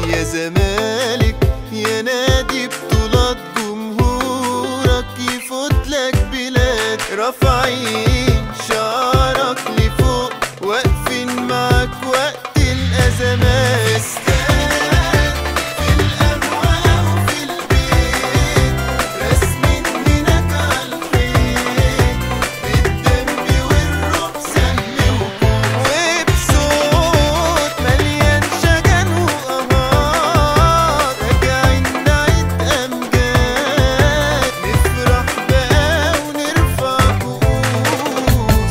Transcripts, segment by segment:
يا زمالك يا نادي بطولات جمهورك يفوت لك بلاد رافعين شعرك لفوق واقفين معاك وقت الأزمات استاد في القهوة وفي البيت رسمين هناك عالحيط بالدم والروح سهم وبصوت مليان شجن وقهار راجعين نعيد أمجاد نفرح بقى ونرفع كؤوس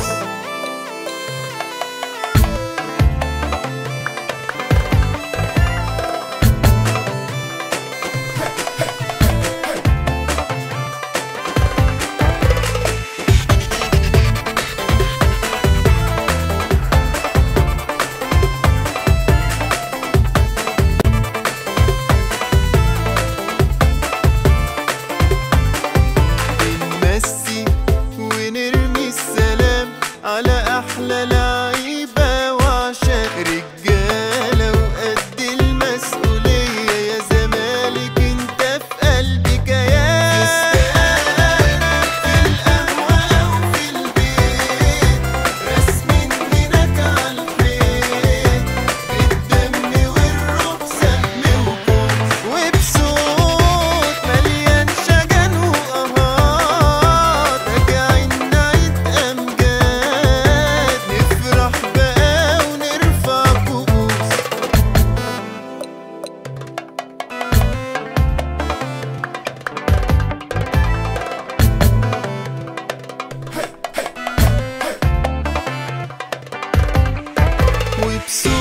بنمسي ونرمي السلام على احلى لعيبه وعشاق رجاله وقد المسؤوليه يا زمالك انت في قلبي كيان في القهوه وفي البيت رسمين هناك عالحيط بالدم والروح سهم وكوس وبصوت مليان شجن وقهار راجعين نعيد أمجاد نفرح بقى ونرفع كؤوس وبصوت